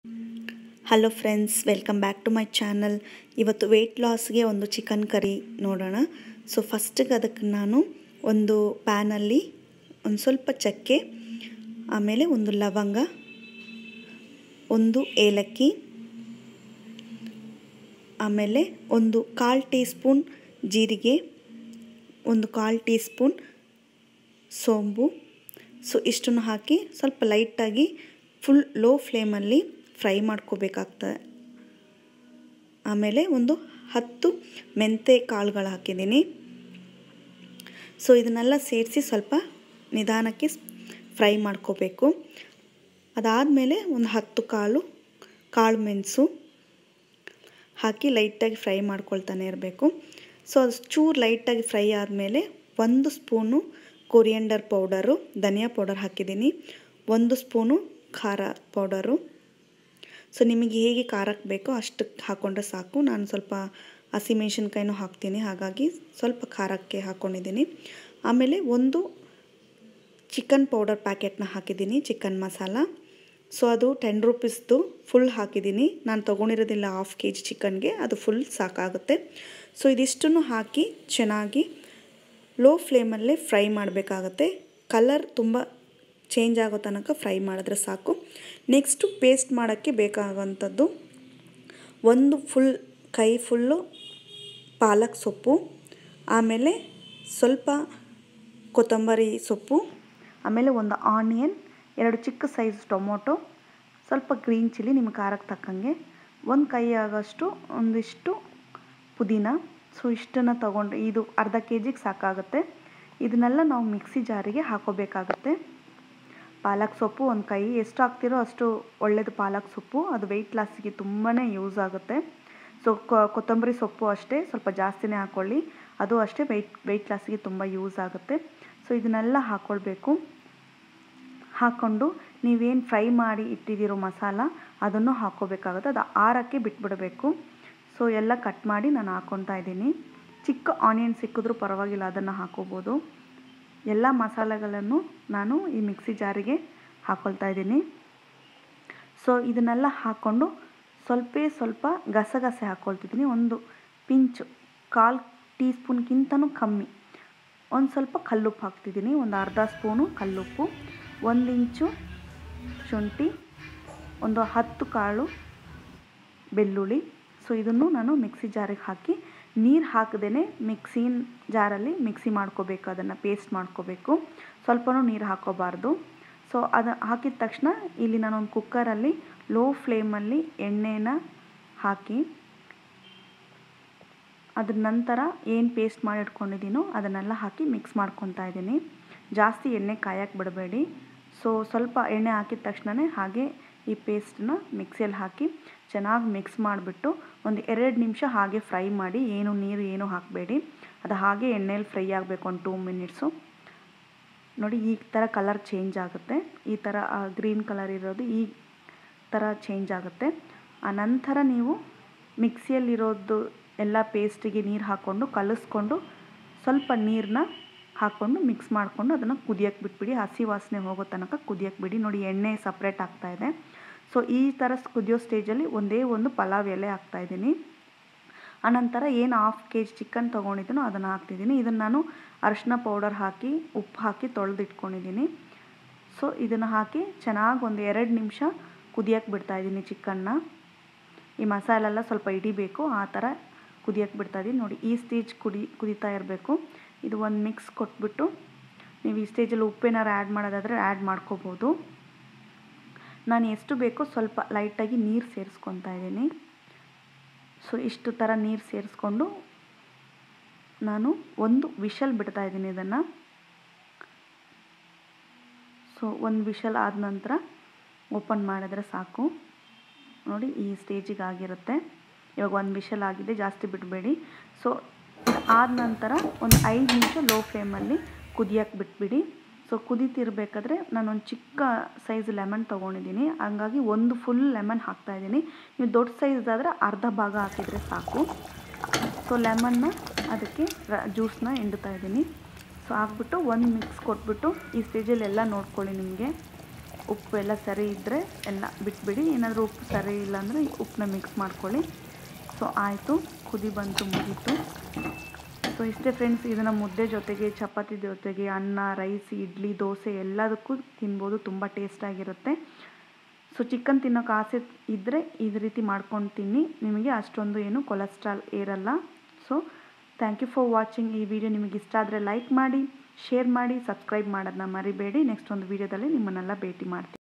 hello friends welcome back to my channel ಇವತ್ತು weight ಲಾಸ್ಗೆ ಒಂದು ಚಿಕನ್ ಕರಿ ನೋಡೋಣ ಸೊ ಫಸ್ಟಿಗೆ ಅದಕ್ಕೆ ನಾನು ಒಂದು ಪ್ಯಾನಲ್ಲಿ ಒಂದು ಸ್ವಲ್ಪ ಚಕ್ಕೆ ಆಮೇಲೆ ಒಂದು ಲವಂಗ ಒಂದು ಏಲಕ್ಕಿ ಆಮೇಲೆ ಒಂದು ಕಾಲು ಟೀ ಸ್ಪೂನ್ ಜೀರಿಗೆ ಒಂದು ಕಾಲು ಟೀ ಸ್ಪೂನ್ ಸೋಂಬು ಸೊ ಇಷ್ಟನ್ನು ಹಾಕಿ ಸ್ವಲ್ಪ ಲೈಟಾಗಿ ಫುಲ್ ಲೋ ಫ್ಲೇಮಲ್ಲಿ ಫ್ರೈ ಮಾಡ್ಕೋಬೇಕಾಗ್ತದೆ ಆಮೇಲೆ ಒಂದು ಹತ್ತು ಮೆಂತೆ ಕಾಳುಗಳು ಹಾಕಿದ್ದೀನಿ ಸೊ ಇದನ್ನೆಲ್ಲ ಸೇರಿಸಿ ಸ್ವಲ್ಪ ನಿಧಾನಕ್ಕೆ ಫ್ರೈ ಮಾಡ್ಕೋಬೇಕು ಅದಾದಮೇಲೆ ಒಂದು ಹತ್ತು ಕಾಳು ಕಾಳು ಮೆಣಸು ಹಾಕಿ ಲೈಟಾಗಿ ಫ್ರೈ ಮಾಡ್ಕೊಳ್ತಾನೆ ಇರಬೇಕು ಸೊ ಅದು ಚೂರು ಲೈಟಾಗಿ ಫ್ರೈ ಆದಮೇಲೆ ಒಂದು ಸ್ಪೂನು ಕೊರಿಯಂಡರ್ ಪೌಡರು ಧನಿಯಾ ಪೌಡರ್ ಹಾಕಿದ್ದೀನಿ ಒಂದು ಸ್ಪೂನು ಖಾರ ಪೌಡರು ಸೊ ನಿಮಗೆ ಹೇಗೆ ಖಾರಕ್ಕೆ ಬೇಕೋ ಅಷ್ಟಕ್ಕೆ ಹಾಕ್ಕೊಂಡ್ರೆ ಸಾಕು ನಾನು ಸ್ವಲ್ಪ ಹಸಿಮೆಣ್ಸಿನ್ಕಾಯಿನೂ ಹಾಕ್ತೀನಿ ಹಾಗಾಗಿ ಸ್ವಲ್ಪ ಖಾರಕ್ಕೆ ಹಾಕ್ಕೊಂಡಿದ್ದೀನಿ ಆಮೇಲೆ ಒಂದು ಚಿಕನ್ ಪೌಡರ್ ಪ್ಯಾಕೆಟ್ನ ಹಾಕಿದ್ದೀನಿ ಚಿಕನ್ ಮಸಾಲ ಸೊ ಅದು ಟೆನ್ ರುಪೀಸ್ದು ಫುಲ್ ಹಾಕಿದ್ದೀನಿ ನಾನು ತೊಗೊಂಡಿರೋದಿಲ್ಲ ಹಾಫ್ ಕೆ ಜಿ ಚಿಕನ್ಗೆ ಅದು ಫುಲ್ ಸಾಕಾಗುತ್ತೆ ಸೊ ಇದಿಷ್ಟನ್ನು ಹಾಕಿ ಚೆನ್ನಾಗಿ ಲೋ ಫ್ಲೇಮಲ್ಲೇ ಫ್ರೈ ಮಾಡಬೇಕಾಗತ್ತೆ ಕಲರ್ ತುಂಬ ಚೇಂಜ್ ಆಗೋ ತನಕ ಫ್ರೈ ಮಾಡಿದ್ರೆ ಸಾಕು ನೆಕ್ಸ್ಟು ಪೇಸ್ಟ್ ಮಾಡೋಕ್ಕೆ ಬೇಕಾಗುವಂಥದ್ದು ಒಂದು ಫುಲ್ ಕೈ ಫುಲ್ಲು ಪಾಲಕ್ ಸೊಪ್ಪು ಆಮೇಲೆ ಸ್ವಲ್ಪ ಕೊತ್ತಂಬರಿ ಸೊಪ್ಪು ಆಮೇಲೆ ಒಂದು ಆನಿಯನ್ ಎರಡು ಚಿಕ್ಕ ಸೈಜ್ ಟೊಮೊಟೊ ಸ್ವಲ್ಪ ಗ್ರೀನ್ ಚಿಲ್ಲಿ ನಿಮ್ಮ ಖಾರಕ್ಕೆ ತಕ್ಕಂಗೆ ಒಂದು ಕೈ ಆಗೋಷ್ಟು ಒಂದಿಷ್ಟು ಪುದೀನ ಸೊ ಇಷ್ಟನ್ನು ತೊಗೊಂಡು ಇದು ಅರ್ಧ ಕೆ ಜಿಗೆ ಸಾಕಾಗುತ್ತೆ ಇದನ್ನೆಲ್ಲ ನಾವು ಮಿಕ್ಸಿ ಜಾರಿಗೆ ಹಾಕೋಬೇಕಾಗತ್ತೆ ಪಾಲಕ್ ಸೊಪ್ಪು ಒಂದು ಕೈ ಎಷ್ಟು ಹಾಕ್ತಿರೋ ಅಷ್ಟು ಒಳ್ಳೆಯದು ಪಾಲಕ್ ಸೊಪ್ಪು ಅದು ವೆಯ್ಟ್ ಲಾಸಿಗೆ ತುಂಬಾ ಯೂಸ್ ಆಗುತ್ತೆ ಸೊ ಕೊತ್ತಂಬರಿ ಸೊಪ್ಪು ಅಷ್ಟೇ ಸ್ವಲ್ಪ ಜಾಸ್ತಿನೇ ಹಾಕ್ಕೊಳ್ಳಿ ಅದು ಅಷ್ಟೇ ವೆಯ್ಟ್ ವೆಯ್ಟ್ ಲಾಸಿಗೆ ತುಂಬ ಯೂಸ್ ಆಗುತ್ತೆ ಸೊ ಇದನ್ನೆಲ್ಲ ಹಾಕ್ಕೊಳ್ಬೇಕು ಹಾಕ್ಕೊಂಡು ನೀವೇನು ಫ್ರೈ ಮಾಡಿ ಇಟ್ಟಿದ್ದೀರೋ ಮಸಾಲ ಅದನ್ನು ಹಾಕ್ಕೋಬೇಕಾಗುತ್ತೆ ಅದು ಆರಕ್ಕೆ ಬಿಟ್ಬಿಡಬೇಕು ಸೊ ಎಲ್ಲ ಕಟ್ ಮಾಡಿ ನಾನು ಹಾಕ್ಕೊತಾ ಇದ್ದೀನಿ ಚಿಕ್ಕ ಆನಿಯನ್ ಸಿಕ್ಕಿದ್ರೂ ಪರವಾಗಿಲ್ಲ ಅದನ್ನು ಹಾಕೋಬೋದು ಎಲ್ಲ ಮಸಾಲೆಗಳನ್ನು ನಾನು ಈ ಮಿಕ್ಸಿ ಜಾರಿಗೆ ಹಾಕ್ಕೊಳ್ತಾ ಇದ್ದೀನಿ ಸೊ ಇದನ್ನೆಲ್ಲ ಹಾಕ್ಕೊಂಡು ಸ್ವಲ್ಪ ಸ್ವಲ್ಪ ಗಸಗಸೆ ಹಾಕ್ಕೊಳ್ತಿದ್ದೀನಿ ಒಂದು ಪಿಂಚು ಕಾಲು ಟೀ ಸ್ಪೂನ್ಗಿಂತನೂ ಕಮ್ಮಿ ಒಂದು ಸ್ವಲ್ಪ ಕಲ್ಲುಪ್ಪು ಹಾಕ್ತಿದ್ದೀನಿ ಒಂದು ಅರ್ಧ ಸ್ಪೂನು ಕಲ್ಲುಪ್ಪು ಒಂದು ಇಂಚು ಶುಂಠಿ ಒಂದು ಹತ್ತು ಕಾಳು ಬೆಳ್ಳುಳ್ಳಿ ಸೊ ಇದನ್ನು ನಾನು ಮಿಕ್ಸಿ ಜಾರಿಗೆ ಹಾಕಿ ನೀರು ಹಾಕದೇ ಮಿಕ್ಸಿನ ಜಾರಲ್ಲಿ ಮಿಕ್ಸಿ ಮಾಡ್ಕೋಬೇಕು ಅದನ್ನು ಪೇಸ್ಟ್ ಮಾಡ್ಕೋಬೇಕು ಸ್ವಲ್ಪನೂ ನೀರು ಹಾಕೋಬಾರ್ದು ಸೊ ಅದು ಹಾಕಿದ ತಕ್ಷಣ ಇಲ್ಲಿ ನಾನೊಂದು ಕುಕ್ಕರಲ್ಲಿ ಲೋ ಫ್ಲೇಮಲ್ಲಿ ಎಣ್ಣೆನ ಹಾಕಿ ಅದ್ರ ನಂತರ ಏನು ಪೇಸ್ಟ್ ಮಾಡಿ ಇಟ್ಕೊಂಡಿದ್ದೀನೋ ಅದನ್ನೆಲ್ಲ ಹಾಕಿ ಮಿಕ್ಸ್ ಮಾಡ್ಕೊತಾ ಇದ್ದೀನಿ ಜಾಸ್ತಿ ಎಣ್ಣೆ ಕಾಯಕ್ಕೆ ಬಿಡಬೇಡಿ ಸೊ ಸ್ವಲ್ಪ ಎಣ್ಣೆ ಹಾಕಿದ ತಕ್ಷಣವೇ ಹಾಗೆ ಈ ಪೇಸ್ಟನ್ನ ಮಿಕ್ಸಿಯಲ್ಲಿ ಹಾಕಿ ಚೆನ್ನಾಗಿ ಮಿಕ್ಸ್ ಮಾಡಿಬಿಟ್ಟು ಒಂದು ಎರಡು ನಿಮಿಷ ಹಾಗೆ ಫ್ರೈ ಮಾಡಿ ಏನು ನೀರು ಏನು ಹಾಕಬೇಡಿ ಅದು ಹಾಗೆ ಎಣ್ಣೆಯಲ್ಲಿ ಫ್ರೈ ಆಗಬೇಕು ಒಂದು ಟೂ ಮಿನಿಟ್ಸು ನೋಡಿ ಈ ಥರ ಕಲರ್ ಚೇಂಜ್ ಆಗುತ್ತೆ ಈ ಥರ ಗ್ರೀನ್ ಕಲರ್ ಇರೋದು ಈ ಥರ ಚೇಂಜ್ ಆಗುತ್ತೆ ಆ ನಂತರ ನೀವು ಮಿಕ್ಸಿಯಲ್ಲಿರೋದು ಎಲ್ಲ ಪೇಸ್ಟಿಗೆ ನೀರು ಹಾಕ್ಕೊಂಡು ಕಲಿಸ್ಕೊಂಡು ಸ್ವಲ್ಪ ನೀರನ್ನ ಹಾಕ್ಕೊಂಡು ಮಿಕ್ಸ್ ಮಾಡಿಕೊಂಡು ಅದನ್ನು ಕುದಿಯಕ್ಕೆ ಬಿಟ್ಬಿಡಿ ಹಸಿ ವಾಸನೆ ಹೋಗೋ ತನಕ ಕುದಿಯಕ್ಕೆ ಬಿಡಿ ನೋಡಿ ಎಣ್ಣೆ ಸಪ್ರೇಟ್ ಆಗ್ತಾಯಿದೆ ಸೊ ಈ ಥರ ಕುದಿಯೋ ಸ್ಟೇಜಲ್ಲಿ ಒಂದೇ ಒಂದು ಪಲಾವ್ ಎಲೆ ಹಾಕ್ತಾಯಿದ್ದೀನಿ ಆನಂತರ ಏನು ಹಾಫ್ ಕೆ ಜಿ ಚಿಕನ್ ತೊಗೊಂಡಿದ್ದೀನೋ ಅದನ್ನು ಹಾಕ್ತಿದ್ದೀನಿ ಇದನ್ನು ನಾನು ಅರಿಶಿನ ಪೌಡರ್ ಹಾಕಿ ಉಪ್ಪು ಹಾಕಿ ತೊಳೆದಿಟ್ಕೊಂಡಿದ್ದೀನಿ ಸೊ ಇದನ್ನು ಹಾಕಿ ಚೆನ್ನಾಗಿ ಒಂದು ಎರಡು ನಿಮಿಷ ಕುದಿಯಕ್ಕೆ ಬಿಡ್ತಾಯಿದ್ದೀನಿ ಚಿಕನ್ನ ಈ ಮಸಾಲೆಲ್ಲ ಸ್ವಲ್ಪ ಹಿಡಿಬೇಕು ಆ ಥರ ಕುದಿಯಕ್ಕೆ ಬಿಡ್ತಾಯಿದ್ದೀನಿ ನೋಡಿ ಈ ಸ್ಟೇಜ್ ಕುದಿ ಕುದೀತಾ ಇರಬೇಕು ಇದು ಒಂದು ಮಿಕ್ಸ್ ಕೊಟ್ಬಿಟ್ಟು ನೀವು ಈ ಸ್ಟೇಜಲ್ಲಿ ಉಪ್ಪೇನಾರು ಆ್ಯಡ್ ಮಾಡೋದಾದರೆ ಆ್ಯಡ್ ಮಾಡ್ಕೋಬೋದು ನಾನು ಎಷ್ಟು ಬೇಕೋ ಸ್ವಲ್ಪ ಲೈಟಾಗಿ ನೀರು ಸೇರಿಸ್ಕೊತಾ ಇದ್ದೀನಿ ಸೊ ಇಷ್ಟು ಥರ ನೀರು ಸೇರಿಸ್ಕೊಂಡು ನಾನು ಒಂದು ವಿಷಲ್ ಬಿಡ್ತಾ ಇದ್ದೀನಿ ಇದನ್ನು ಸೊ ಒಂದು ವಿಷಲ್ ಆದ ನಂತರ ಓಪನ್ ಮಾಡಿದ್ರೆ ಸಾಕು ನೋಡಿ ಈ ಸ್ಟೇಜಿಗೆ ಆಗಿರುತ್ತೆ ಇವಾಗ ಒಂದು ವಿಷಲ್ ಆಗಿದೆ ಜಾಸ್ತಿ ಬಿಡಬೇಡಿ ಸೊ ಆದ ನಂತರ ಒಂದು ಐದು ನಿಮಿಷ ಲೋ ಫ್ಲೇಮಲ್ಲಿ ಕುದಿಯಕ್ಕೆ ಬಿಟ್ಬಿಡಿ ಸೊ ಕುದೀತಿರ್ಬೇಕಾದ್ರೆ ನಾನೊಂದು ಚಿಕ್ಕ ಸೈಜ್ ಲೆಮನ್ ತೊಗೊಂಡಿದ್ದೀನಿ ಹಂಗಾಗಿ ಒಂದು ಫುಲ್ ಲೆಮನ್ ಹಾಕ್ತಾಯಿದ್ದೀನಿ ನೀವು ದೊಡ್ಡ ಸೈಜ್ದಾದರೆ ಅರ್ಧ ಭಾಗ ಹಾಕಿದರೆ ಸಾಕು ಸೊ ಲೆಮನ್ನ ಅದಕ್ಕೆ ಜ್ಯೂಸನ್ನ ಹಿಂಡ್ತಾ ಇದ್ದೀನಿ ಸೊ ಹಾಕ್ಬಿಟ್ಟು ಒಂದು ಮಿಕ್ಸ್ ಕೊಟ್ಬಿಟ್ಟು ಈ ಸ್ಟೇಜಲ್ಲಿ ಎಲ್ಲ ನೋಡ್ಕೊಳ್ಳಿ ನಿಮಗೆ ಉಪ್ಪು ಎಲ್ಲ ಸರಿ ಇದ್ದರೆ ಎಲ್ಲ ಬಿಟ್ಬಿಡಿ ಏನಾದರೂ ಉಪ್ಪು ಸರಿ ಇಲ್ಲ ಅಂದರೆ ಉಪ್ಪನ್ನ ಮಿಕ್ಸ್ ಮಾಡ್ಕೊಳ್ಳಿ ಸೊ ಆಯಿತು ಕುದಿ ಬಂತು ಮುಗೀತು ಸೊ ಇಷ್ಟೇ ಫ್ರೆಂಡ್ಸ್ ಇದನ್ನು ಮುದ್ದೆ ಜೊತೆಗೆ ಚಪಾತಿ ಜೊತೆಗೆ ಅನ್ನ ರೈಸ್ ಇಡ್ಲಿ ದೋಸೆ ಎಲ್ಲದಕ್ಕೂ ತಿನ್ಬೋದು ತುಂಬ ಟೇಸ್ಟಾಗಿರುತ್ತೆ ಸೊ ಚಿಕನ್ ತಿನ್ನೋಕೆ ಆಸೆ ಇದ್ದರೆ ಇದೇ ರೀತಿ ಮಾಡ್ಕೊಂಡು ತಿನ್ನಿ ನಿಮಗೆ ಅಷ್ಟೊಂದು ಏನು ಕೊಲೆಸ್ಟ್ರಾಲ್ ಏರಲ್ಲ so thank you for watching ಈ ವಿಡಿಯೋ ನಿಮಗೆ ಇಷ್ಟ ಆದರೆ ಲೈಕ್ ಮಾಡಿ ಶೇರ್ ಮಾಡಿ ಸಬ್ಸ್ಕ್ರೈಬ್ ಮಾಡೋದನ್ನ ಮರಿಬೇಡಿ ನೆಕ್ಸ್ಟ್ ಒಂದು ವೀಡಿಯೋದಲ್ಲಿ ನಿಮ್ಮನ್ನೆಲ್ಲ ಭೇಟಿ ಮಾಡ್ತೀನಿ